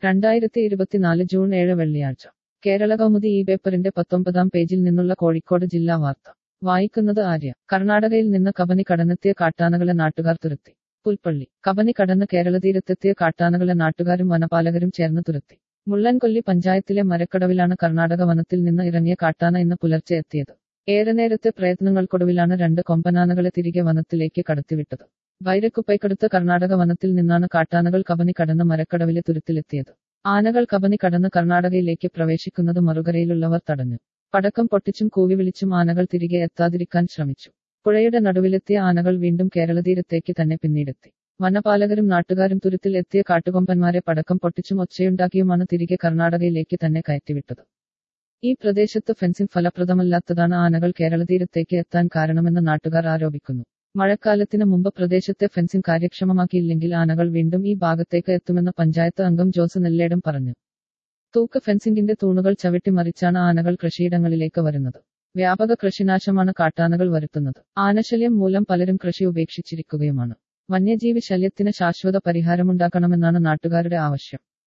രണ്ടായിരത്തി ഇരുപത്തിനാല് ജൂൺ ഏഴ് വെള്ളിയാഴ്ച കേരള കൗമുദി ഈ പേപ്പറിന്റെ പത്തൊമ്പതാം പേജിൽ നിന്നുള്ള കോഴിക്കോട് ജില്ലാ വാർത്ത വായിക്കുന്നത് ആര്യ കർണാടകയിൽ നിന്ന് കബനി കടന്നെത്തിയ കാട്ടാനകളെ നാട്ടുകാർ തുരത്തി പുൽപ്പള്ളി കബനി കടന്ന് കേരള തീരത്തെത്തിയ കാട്ടാനകളെ നാട്ടുകാരും വനപാലകരും ചേർന്ന് തുരത്തി മുള്ളൻകൊല്ലി പഞ്ചായത്തിലെ മരക്കടവിലാണ് കർണാടക വനത്തിൽ നിന്ന് ഇറങ്ങിയ കാട്ടാന ഇന്ന് പുലർച്ചെ എത്തിയത് ഏറെ നേരത്തെ പ്രയത്നങ്ങൾക്കൊടുവിലാണ് രണ്ട് കൊമ്പനാനകളെ തിരികെ വനത്തിലേക്ക് കടത്തിവിട്ടത് വൈരക്കുപ്പൈക്കടുത്ത കർണാടക വനത്തിൽ നിന്നാണ് കാട്ടാനകൾ കബനി കടന്ന് മരക്കടവിലെ തുരുത്തിലെത്തിയത് ആനകൾ കബനി കടന്ന് കർണാടകയിലേക്ക് പ്രവേശിക്കുന്നത് മറുകരയിലുള്ളവർ തടഞ്ഞു പടക്കം പൊട്ടിച്ചും കൂവി വിളിച്ചും ആനകൾ തിരികെ എത്താതിരിക്കാൻ ശ്രമിച്ചു പുഴയുടെ നടുവിലെത്തിയ ആനകൾ വീണ്ടും കേരളതീരത്തേക്ക് തന്നെ പിന്നീടെത്തി വനപാലകരും നാട്ടുകാരും തുരുത്തിൽ എത്തിയ കാട്ടുകൊമ്പന്മാരെ പടക്കം പൊട്ടിച്ചും ഒച്ചയുണ്ടാക്കിയുമാണ് തിരികെ കർണാടകയിലേക്ക് തന്നെ കയറ്റിവിട്ടത് ഈ പ്രദേശത്ത് ഫെൻസിംഗ് ഫലപ്രദമല്ലാത്തതാണ് ആനകൾ കേരളതീരത്തേക്ക് എത്താൻ കാരണമെന്ന് നാട്ടുകാർ ആരോപിക്കുന്നു മഴക്കാലത്തിന് മുമ്പ് പ്രദേശത്തെ ഫെൻസിംഗ് കാര്യക്ഷമമാക്കിയില്ലെങ്കിൽ ആനകൾ വീണ്ടും ഈ ഭാഗത്തേക്ക് എത്തുമെന്ന് പഞ്ചായത്ത് അംഗം ജോസ് നെല്ലേടം പറഞ്ഞു തൂക്ക് ഫെൻസിംഗിന്റെ തൂണുകൾ ചവിട്ടി മറിച്ചാണ് ആനകൾ കൃഷിയിടങ്ങളിലേക്ക് വരുന്നത് വ്യാപക കൃഷിനാശമാണ് കാട്ടാനകൾ വരുത്തുന്നത് ആനശല്യം മൂലം പലരും കൃഷി ഉപേക്ഷിച്ചിരിക്കുകയുമാണ് വന്യജീവി ശല്യത്തിന് ശാശ്വത പരിഹാരമുണ്ടാക്കണമെന്നാണ് നാട്ടുകാരുടെ ആവശ്യം